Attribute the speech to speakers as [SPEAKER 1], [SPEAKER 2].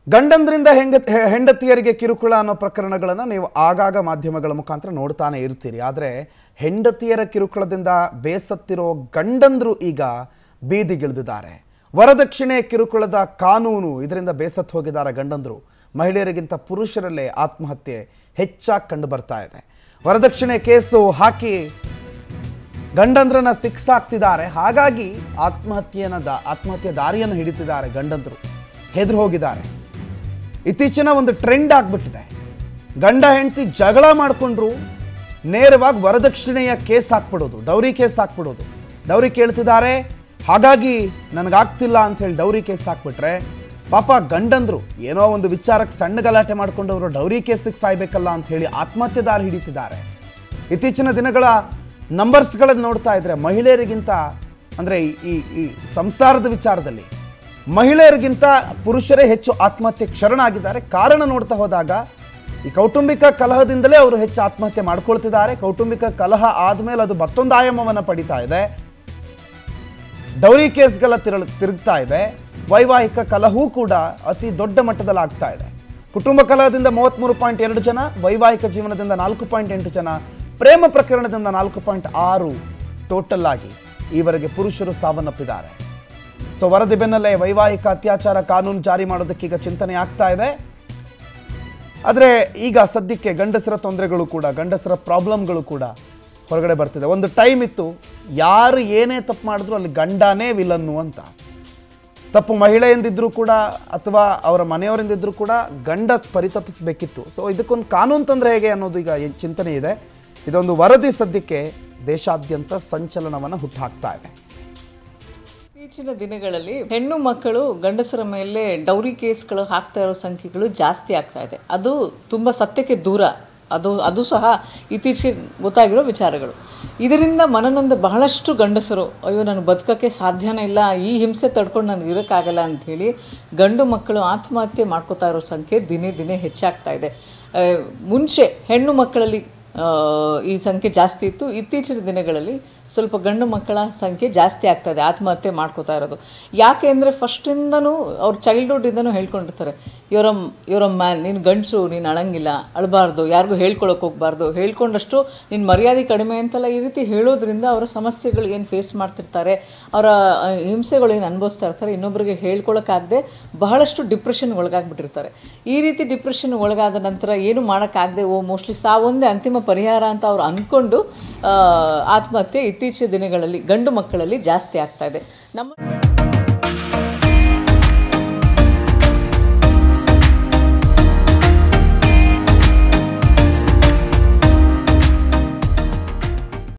[SPEAKER 1] ಗಂಡಂದ್ರಿಂದ ಹೆಂಗ ಹೆ- ಹೆಂಡತಿಯರಿಗೆ ಕಿರುಕುಳ ಅನ್ನೋ ಪ್ರಕರಣಗಳನ್ನು ನೀವು ಆಗಾಗ ಮಾಧ್ಯಮಗಳ ಮುಖಾಂತರ ನೋಡ್ತಾನೆ ಇರ್ತೀರಿ ಆದರೆ ಹೆಂಡತಿಯರ ಕಿರುಕುಳದಿಂದ ಬೇಸತ್ತಿರೋ ಗಂಡಂದ್ರು ಈಗ ಬೀದಿಗಿಳಿದಿದ್ದಾರೆ ವರದಕ್ಷಿಣೆ ಕಿರುಕುಳದ ಕಾನೂನು ಇದರಿಂದ ಬೇಸತ್ತು ಹೋಗಿದ್ದಾರೆ ಗಂಡಂದ್ರು ಮಹಿಳೆಯರಿಗಿಂತ ಪುರುಷರಲ್ಲೇ ಆತ್ಮಹತ್ಯೆ ಹೆಚ್ಚಾಗಿ ಕಂಡು ಬರ್ತಾ ಇದೆ ವರದಕ್ಷಿಣೆ ಕೇಸು ಹಾಕಿ ಗಂಡಂದ್ರನ್ನ ಸಿಕ್ಸಾಕ್ತಿದ್ದಾರೆ ಹಾಗಾಗಿ ಆತ್ಮಹತ್ಯೆಯನ್ನ ದಾ ಆತ್ಮಹತ್ಯೆ ದಾರಿಯನ್ನು ಹಿಡಿತಿದ್ದಾರೆ ಗಂಡಂದ್ರು ಹೆದ್ರು ಹೋಗಿದ್ದಾರೆ ಇತ್ತೀಚಿನ ಒಂದು ಟ್ರೆಂಡ್ ಆಗ್ಬಿಟ್ಟಿದೆ ಗಂಡ ಹೆಂಡತಿ ಜಗಳ ಮಾಡಿಕೊಂಡ್ರು ನೇರವಾಗಿ ವರದಕ್ಷಿಣೆಯ ಕೇಸ್ ಹಾಕ್ಬಿಡೋದು ಡೌರಿ ಕೇಸ್ ಹಾಕ್ಬಿಡೋದು ಡೌರಿ ಕೇಳ್ತಿದ್ದಾರೆ ಹಾಗಾಗಿ ನನಗಾಗ್ತಿಲ್ಲ ಅಂತ ಹೇಳಿ ಡೌರಿ ಕೇಸ್ ಹಾಕ್ಬಿಟ್ರೆ ಪಾಪ ಗಂಡಂದ್ರು ಏನೋ ಒಂದು ವಿಚಾರಕ್ಕೆ ಸಣ್ಣ ಗಲಾಟೆ ಮಾಡ್ಕೊಂಡವರು ಡೌರಿ ಕೇಸಿಗೆ ಸಾಯ್ಬೇಕಲ್ಲ ಅಂತ ಹೇಳಿ ಆತ್ಮಹತ್ಯೆ ದಾರಿ ಹಿಡಿತಿದ್ದಾರೆ ಇತ್ತೀಚಿನ ದಿನಗಳ ನಂಬರ್ಸ್ಗಳನ್ನು ನೋಡ್ತಾ ಇದ್ರೆ ಮಹಿಳೆಯರಿಗಿಂತ ಅಂದರೆ ಈ ಈ ಸಂಸಾರದ ವಿಚಾರದಲ್ಲಿ ಮಹಿಳೆಯರಿಗಿಂತ ಪುರುಷರೇ ಹೆಚ್ಚು ಆತ್ಮಹತ್ಯೆ ಶರಣಾಗಿದ್ದಾರೆ ಕಾರಣ ನೋಡ್ತಾ ಹೋದಾಗ ಈ ಕೌಟುಂಬಿಕ ಕಲಹದಿಂದಲೇ ಅವರು ಹೆಚ್ಚು ಆತ್ಮಹತ್ಯೆ ಮಾಡ್ಕೊಳ್ತಿದ್ದಾರೆ ಕೌಟುಂಬಿಕ ಕಲಹ ಆದಮೇಲೆ ಅದು ಮತ್ತೊಂದು ಆಯಾಮವನ್ನು ಪಡಿತಾ ಇದೆ ಡೌರಿ ಕೇಸ್ಗಳ ತಿರಳ ತಿರುಗ್ತಾ ಇದೆ ವೈವಾಹಿಕ ಕಲಹವೂ ಕೂಡ ಅತಿ ದೊಡ್ಡ ಮಟ್ಟದಲ್ಲಿ ಆಗ್ತಾ ಇದೆ ಕುಟುಂಬ ಕಲಹದಿಂದ ಮೂವತ್ತ್ಮೂರು ಪಾಯಿಂಟ್ ಎರಡು ಜನ ವೈವಾಹಿಕ ಜೀವನದಿಂದ ನಾಲ್ಕು ಪಾಯಿಂಟ್ ಎಂಟು ಜನ ಪ್ರೇಮ ಪ್ರಕರಣದಿಂದ ನಾಲ್ಕು ಪಾಯಿಂಟ್ ಆರು ಟೋಟಲ್ ಆಗಿ ಈವರೆಗೆ ಪುರುಷರು ಸಾವನ್ನಪ್ಪಿದ್ದಾರೆ ಸೊ ವರದಿ ಬೆನ್ನಲ್ಲೇ ವೈವಾಹಿಕ ಅತ್ಯಾಚಾರ ಕಾನೂನು ಜಾರಿ ಮಾಡೋದಕ್ಕೀಗ ಚಿಂತನೆ ಆಗ್ತಾ ಇದೆ ಆದರೆ ಈಗ ಸದ್ಯಕ್ಕೆ ಗಂಡಸರ ತೊಂದರೆಗಳು ಕೂಡ ಗಂಡಸರ ಪ್ರಾಬ್ಲಮ್ಗಳು ಕೂಡ ಹೊರಗಡೆ ಬರ್ತಿದೆ ಒಂದು ಟೈಮ್ ಇತ್ತು ಯಾರು ಏನೇ ತಪ್ಪು ಮಾಡಿದ್ರು ಅಲ್ಲಿ ಗಂಡನೇ ವಿಲನ್ನು ಅಂತ ತಪ್ಪು ಮಹಿಳೆಯಿಂದಿದ್ರು ಕೂಡ ಅಥವಾ ಅವರ ಮನೆಯವರಿಂದಿದ್ರು ಕೂಡ ಗಂಡ ಪರಿತಪಿಸಬೇಕಿತ್ತು ಸೊ ಇದಕ್ಕೊಂದು ಕಾನೂನು ತಂದ್ರೆ ಹೇಗೆ ಅನ್ನೋದು ಈಗ ಏನ್ ಚಿಂತನೆ ಇದೆ ಇದೊಂದು ವರದಿ ಸದ್ಯಕ್ಕೆ ದೇಶಾದ್ಯಂತ ಸಂಚಲನವನ್ನು ಹುಟ್ಟುಹಾಕ್ತಾ ಇದೆ
[SPEAKER 2] ಇತ್ತೀಚಿನ ದಿನಗಳಲ್ಲಿ ಹೆಣ್ಣು ಮಕ್ಕಳು ಗಂಡಸರ ಮೇಲೆ ಡೌರಿ ಕೇಸ್ಗಳು ಹಾಕ್ತಾ ಇರೋ ಸಂಖ್ಯೆಗಳು ಜಾಸ್ತಿ ಆಗ್ತಾ ಇದೆ ಅದು ತುಂಬ ಸತ್ಯಕ್ಕೆ ದೂರ ಅದು ಅದು ಸಹ ಇತ್ತೀಚೆಗೆ ಗೊತ್ತಾಗಿರೋ ವಿಚಾರಗಳು ಇದರಿಂದ ಮನನೊಂದ ಬಹಳಷ್ಟು ಗಂಡಸರು ಅಯ್ಯೋ ನಾನು ಬದುಕೋಕ್ಕೆ ಸಾಧ್ಯನೇ ಇಲ್ಲ ಈ ಹಿಂಸೆ ತಡ್ಕೊಂಡು ನನಗೆ ಇರೋಕ್ಕಾಗಲ್ಲ ಅಂಥೇಳಿ ಗಂಡು ಮಕ್ಕಳು ಆತ್ಮಹತ್ಯೆ ಮಾಡ್ಕೋತಾ ಇರೋ ಸಂಖ್ಯೆ ದಿನೇ ದಿನೇ ಹೆಚ್ಚಾಗ್ತಾ ಇದೆ ಆ, ಮುಂಚೆ ಹೆಣ್ಣು ಮಕ್ಕಳಲ್ಲಿ ಆ, ಈ ಸಂಖ್ಯೆ ಜಾಸ್ತಿ ಇತ್ತು ಇತ್ತೀಚಿನ ದಿನಗಳಲ್ಲಿ ಸ್ವಲ್ಪ ಗಂಡು ಮಕ್ಕಳ ಸಂಖ್ಯೆ ಜಾಸ್ತಿ ಆಗ್ತಾ ಇದೆ ಆತ್ಮಹತ್ಯೆ ಮಾಡ್ಕೋತಾ ಇರೋದು ಯಾಕೆ ಅಂದರೆ ಫಸ್ಟಿಂದನೂ ಅವ್ರ ಚೈಲ್ಡ್ಹುಡ್ಡಿಂದನೂ ಹೇಳ್ಕೊಂಡಿರ್ತಾರೆ ಇವರ ಇವರ ಮ್ಯಾನ್ ನೀನು ಗಂಡಸು ನೀನು ಅಳಂಗಿಲ್ಲ ಅಳಬಾರ್ದು ಯಾರಿಗೂ ಹೇಳ್ಕೊಳಕ್ಕೆ ಹೋಗ್ಬಾರ್ದು ಹೇಳ್ಕೊಂಡಷ್ಟು ನಿನ್ನ ಮರ್ಯಾದೆ ಕಡಿಮೆ ಅಂತೆಲ್ಲ ಈ ರೀತಿ ಹೇಳೋದ್ರಿಂದ ಅವರ ಸಮಸ್ಯೆಗಳು ಏನು ಫೇಸ್ ಮಾಡ್ತಿರ್ತಾರೆ ಅವರ ಆ, ಹಿಂಸೆಗಳು ಏನು ಅನುಭವಿಸ್ತಾ ಇರ್ತಾರೆ ಇನ್ನೊಬ್ಬರಿಗೆ ಹೇಳ್ಕೊಳಕ್ಕಾಗದೆ ಬಹಳಷ್ಟು ಡಿಪ್ರೆಷನ್ ಒಳಗಾಗ್ಬಿಟ್ಟಿರ್ತಾರೆ ಈ ರೀತಿ ಡಿಪ್ರೆಷನ್ ಒಳಗಾದ ನಂತರ ಏನು ಮಾಡೋಕ್ಕಾಗದೆ ಓ ಮೋಸ್ಟ್ಲಿ ಸಾವೊಂದೇ ಅಂತಿಮ ಪರಿಹಾರ ಅಂತ ಅವ್ರು ಅಂದ್ಕೊಂಡು ಆ, ಆತ್ಮಹತ್ಯೆ ಇತ್ತೀಚಿನ ದಿನಗಳಲ್ಲಿ ಗಂಡು ಮಕ್ಕಳಲ್ಲಿ ಜಾಸ್ತಿ ಆಗ್ತಾ ಇದೆ ನಮ್ಮ